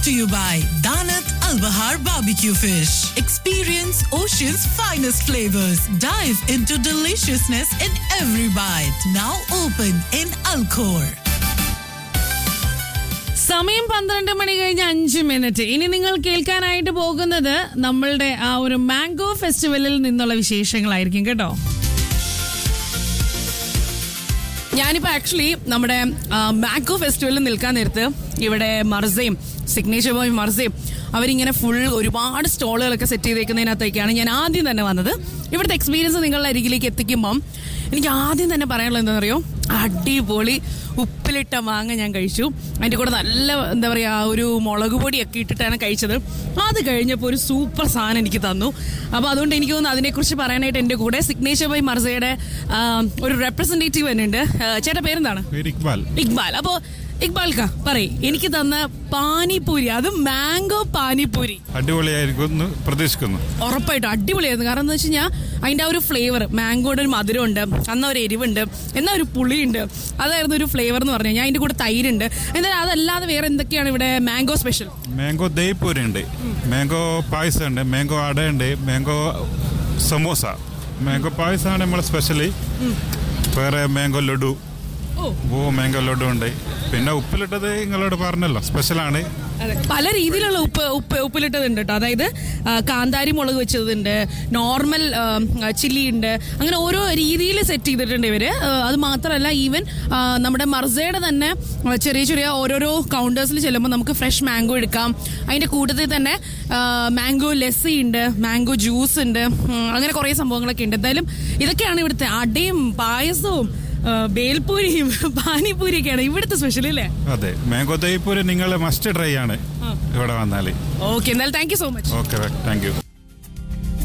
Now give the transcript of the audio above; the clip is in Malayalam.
to you by Danat Al Bahar Barbecue Fish. Experience Ocean's finest flavors. Dive into deliciousness in every bite. Now open in Alcor. സമയം പന്ത്രണ്ട് മണി കഴിഞ്ഞ് അഞ്ച് മിനിറ്റ് ഇനി നിങ്ങൾ കേൾക്കാനായിട്ട് പോകുന്നത് നമ്മളുടെ ആ ഒരു മാംഗോ ഫെസ്റ്റിവലിൽ നിന്നുള്ള വിശേഷങ്ങളായിരിക്കും കേട്ടോ ഞാനിപ്പോൾ ആക്ച്വലി നമ്മുടെ മാംഗോ ഫെസ്റ്റിവലിൽ നിൽക്കാൻ നേരത്ത് ഇവിടെ മർസയും സിഗ്നേച്ചർ ബോയ് മർസയും അവരിങ്ങനെ ഫുൾ ഒരുപാട് സ്റ്റോളുകളൊക്കെ സെറ്റ് ചെയ്തേക്കുന്നതിനകത്തേക്കാണ് ഞാൻ ആദ്യം തന്നെ വന്നത് ഇവിടുത്തെ എക്സ്പീരിയൻസ് നിങ്ങളുടെ അരികിലേക്ക് എത്തിക്കുമ്പം എനിക്ക് ആദ്യം തന്നെ പറയാനുള്ളത് എന്താണെന്നറിയോ അടിപൊളി ഉപ്പിലിട്ട മാങ്ങ ഞാൻ കഴിച്ചു അതിൻ്റെ കൂടെ നല്ല എന്താ പറയുക ഒരു മുളക് പൊടിയൊക്കെ ഇട്ടിട്ടാണ് കഴിച്ചത് അത് കഴിഞ്ഞപ്പോൾ ഒരു സൂപ്പർ സാധനം എനിക്ക് തന്നു അപ്പോൾ അതുകൊണ്ട് എനിക്ക് തോന്നുന്നു അതിനെക്കുറിച്ച് പറയാനായിട്ട് എൻ്റെ കൂടെ സിഗ്നേച്ചർ ബൈ മർസയുടെ ആ, ഒരു റെപ്രസെൻറ്റേറ്റീവ് തന്നെ ഉണ്ട് ചേട്ടാ പേരെന്താണ് പേര് ഇക്ബാൽ ഇക്ബാൽ അപ്പോൾ ഇക്ബാൽ കാ പറയ് എനിക്ക് തന്ന പാനിപൂരി അത് മാംഗോ പാനിപൂരി അടിപൊളിയായിരിക്കും എന്ന് പ്രതീക്ഷിക്കുന്നു ഉറപ്പായിട്ടും അടിപൊളിയായിരുന്നു കാരണം എന്താ വെച്ച് കഴിഞ്ഞാൽ അതിൻ്റെ ആ ഒരു ഫ്ലേവർ മാംഗോയുടെ ഒരു മധുരമുണ്ട് അന്ന ഒരു എരിവുണ്ട് എന്നാൽ ഒരു പുളിയുണ്ട് അതായിരുന്നു ഒരു ഫ്ലേവർ എന്ന് പറഞ്ഞു കഴിഞ്ഞാൽ അതിൻ്റെ കൂടെ തൈരുണ്ട് എന്തായാലും അതല്ലാതെ വേറെ എന്തൊക്കെയാണ് ഇവിടെ മാംഗോ സ്പെഷ്യൽ മാംഗോ ദഹിപ്പൂരി ഉണ്ട് മാംഗോ പായസം ഉണ്ട് മാംഗോ അട ഉണ്ട് മാംഗോ സമോസ മാംഗോ പായസമാണ് നമ്മളെ സ്പെഷ്യലി വേറെ മാംഗോ ലഡു ഓ ഓ മാംഗോ ലഡു ഉണ്ട് പിന്നെ ഉപ്പിലിട്ടത് നിങ്ങളോട് പറഞ്ഞല്ലോ സ്പെഷ്യലാണ് അതെ പല രീതിയിലുള്ള ഉപ്പ് ഉപ്പ് ഉപ്പിലിട്ടതുണ്ട് കേട്ടോ അതായത് ആ, കാന്താരി മുളക് വെച്ചതുണ്ട് നോർമൽ ചില്ലി ഉണ്ട് അങ്ങനെ ഓരോ രീതിയിൽ സെറ്റ് ചെയ്തിട്ടുണ്ട് ഇവര് ആ, അത് മാത്രമല്ല ഈവൻ ആ, നമ്മുടെ മർസയുടെ തന്നെ ആ, ചെറിയ ചെറിയ ഓരോരോ കൗണ്ടേഴ്സിൽ ചെല്ലുമ്പോൾ നമുക്ക് ഫ്രഷ് മാംഗോ എടുക്കാം അതിന്റെ കൂട്ടത്തിൽ തന്നെ മാംഗോ ലെസ്സി ഉണ്ട് മാംഗോ ജ്യൂസ് ഉണ്ട് ഉം, അങ്ങനെ കുറേ സംഭവങ്ങളൊക്കെ ഉണ്ട് എന്തായാലും ഇതൊക്കെയാണ് ഇവിടുത്തെ അടയും പായസവും ആ, ബേൽപൂരിയും പാനിപൂരിയൊക്കെയാണ് ഇവിടുത്തെ സ്പെഷ്യൽ അല്ലേ അതെ മാംഗോ ദഹിപ്പൂരി നിങ്ങൾ മസ്റ്റ് ട്രൈ ആണ് ഇവിടെ വന്നാൽ ഓക്കെ എന്നാൽ thank you so much okay thank U